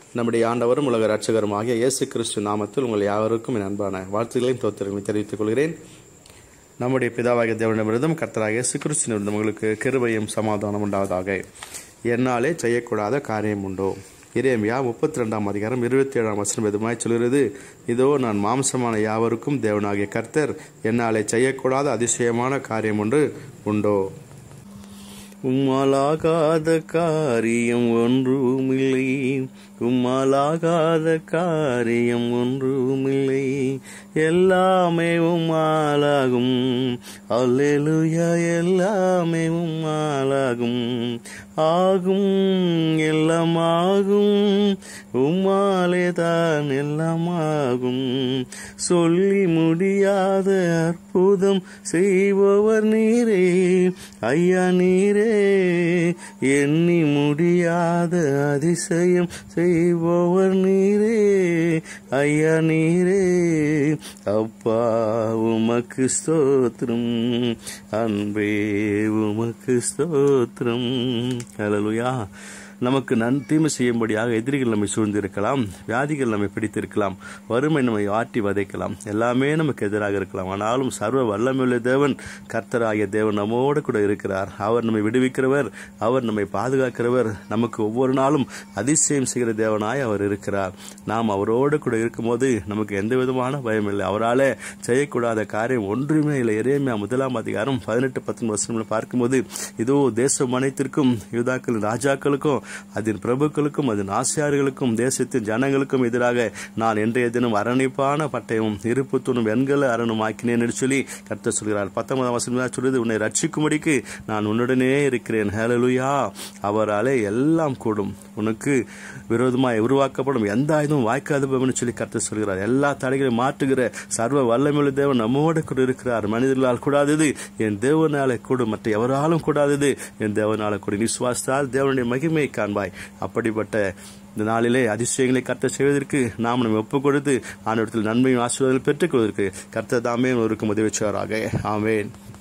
நம்முடைய ஆண்டவரும் உலக ரட்சகரும் ஆகிய இயேசு கிறிஸ்து நாமத்தில் உங்கள் யாவருக்கும் என் அன்பான வாழ்த்துக்களையும் தோத்திரங்களையும் தெரிவித்துக் கொள்கிறேன் நம்முடைய பிதாவாகிய தேவனிடமிருந்தும் கர்த்தராக இயேசு கிறிஸ்துவினிருந்தும் உங்களுக்கு கிருபையும் சமாதானம் உண்டாவதாக என்னாலே செய்யக்கூடாத காரியம் உண்டோ இறைமையா முப்பத்தி ரெண்டாம் அதிகாரம் இருபத்தி ஏழாம் வசனம் எதுமாய் சொல்கிறது இதோ நான் மாம்சமான யாவருக்கும் தேவனாகிய கர்த்தர் என்னாலே செய்யக்கூடாத அதிசயமான காரியம் ஒன்று உண்டோ உம்மாலாகாத காரியம் ஒன்றுமில்லை உம்மாலாகாத காரியம் ஒன்றுமில்லை எல்லாமே உம்மாலாகும் அல்லேலுயா எல்லாமே உம்மாலாகும் ஆகும் எல்லாம் ஆகும் உம்மாலே தான் எல்லாம் ஆகும் சொல்லி முடியாத அற்புதம் செய்பவர் நீரே ஐயா நீரே எண்ணி முடியாத அதிசயம் செய்பவர் நீரே ஐயா நீரே அப்பா உமக்கு ஸ்தோத்திரம் அன்பே உமக்கு ஸ்தோத்திரம் ஹalleluya நமக்கு நன் தீமை செய்யும்படியாக எதிரிகள் நம்மை சூழ்ந்திருக்கலாம் வியாதிகள் நம்மை பிடித்திருக்கலாம் வறுமை நம்மை ஆட்டி வதைக்கலாம் எல்லாமே நமக்கு எதிராக இருக்கலாம் ஆனாலும் சர்வ வல்லமையுள்ள தேவன் கர்த்தராகிய தேவன் நம்மோடு கூட இருக்கிறார் அவர் நம்மை விடுவிக்கிறவர் அவர் நம்மை பாதுகாக்கிறவர் நமக்கு ஒவ்வொரு நாளும் அதிசயம் செய்கிற தேவனாய் அவர் இருக்கிறார் நாம் அவரோடு கூட இருக்கும்போது நமக்கு எந்த விதமான பயம் இல்லை அவராலே செய்யக்கூடாத காரியம் ஒன்றுமே இல்லை இறைமையா முதலாம் அதிகாரம் பதினெட்டு பத்தொன்பது வருஷம் பார்க்கும்போது இதோ தேசம் அனைத்திற்கும் யூதாக்கள் ராஜாக்களுக்கும் அதன் பிரபுக்களுக்கும் அதன் ஆசிரியர்களுக்கும் தேசத்தின் ஜனங்களுக்கும் எதிராக நான் இன்றைய தினம் அரணிப்பான பட்டயமும் இருப்பு தூணும் வெண்கல அரணும் ஆக்கினேன் என்று சொல்லி கர்த்தர் சொல்கிறார் பத்தொன்பதாம் வசனம் சொல்றது உன்னை ரட்சிக்கும்படிக்கு நான் உன்னுடனே இருக்கிறேன் ஹேலலுயா அவராலே எல்லாம் கூடும் உனக்கு விரோதமாய் உருவாக்கப்படும் எந்த ஆயுதமும் வாய்க்காது சொல்லி கர்த்தர் சொல்கிறார் எல்லா தடைகளையும் மாற்றுகிற சர்வ வல்லமையுள்ள தேவன் நம்மோடு கூட இருக்கிறார் மனிதர்களால் கூடாதது என் தேவனாலே கூடும் மற்ற எவராலும் கூடாதது என் தேவனால கூடும் விசுவாசத்தால் தேவனுடைய மகிமை காண்பாய் அப்படிப்பட்ட இந்த நாளிலே அதிசயங்களை கர்த்தர் செய்வதற்கு நாம் நம்ம ஒப்புக் கொடுத்து ஆண்டவரத்தில் நன்மையும் ஆசீர்வாதங்கள் பெற்றுக் கொள்வதற்கு கர்த்தர் தாமே ஒருக்கு உதவி செய்வாராக ஆமேன்